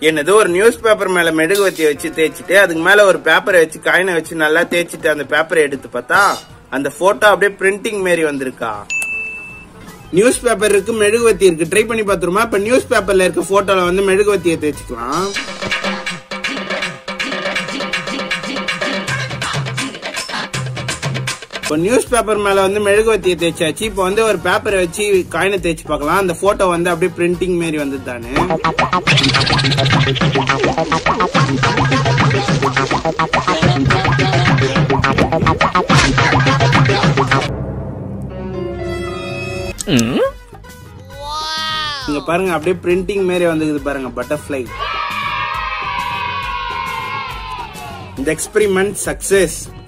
என்னது ஒரு news paper மேல மெழுகுவத்தியை வச்சு தேய்ச்சிட்டு அதுக்கு மேல ஒரு பேப்பரை வச்சு காயினை வச்சு நல்லா தேய்ச்சிட்டு அந்த பேப்பரை எடுத்து பார்த்தா அந்த போட்டோ அப்படியே பிரிண்டிங் மாரி வந்திருக்கா நியூஸ் பேப்பர் இருக்கு மெழுகுவத்தி இருக்கு ட்ரை பண்ணி பார்த்துருமா இப்ப நியூஸ் பேப்பர்ல இருக்க போட்டோல வந்து மெழுகுவத்தியை தேய்ச்சிக்கலாம் இப்போ நியூஸ் பேப்பர் மேல வந்து மெழுகுவத்தியை தேய்ச்சாச்சு இப்போ வந்து ஒரு பேப்பரை வச்சு காயினை தேய்ச்சி பார்க்கலாம் அந்த போட்டோ வந்து அப்படியே பிரிண்டிங் மாரி வந்து தானே இங்க பாருங்க அப்படியே பிரிண்டிங் மாரி வந்துக்குது பாருங்க பட்டர்ஃப்ளை இந்த எக்ஸ்பெரிமெண்ட் சக்சஸ்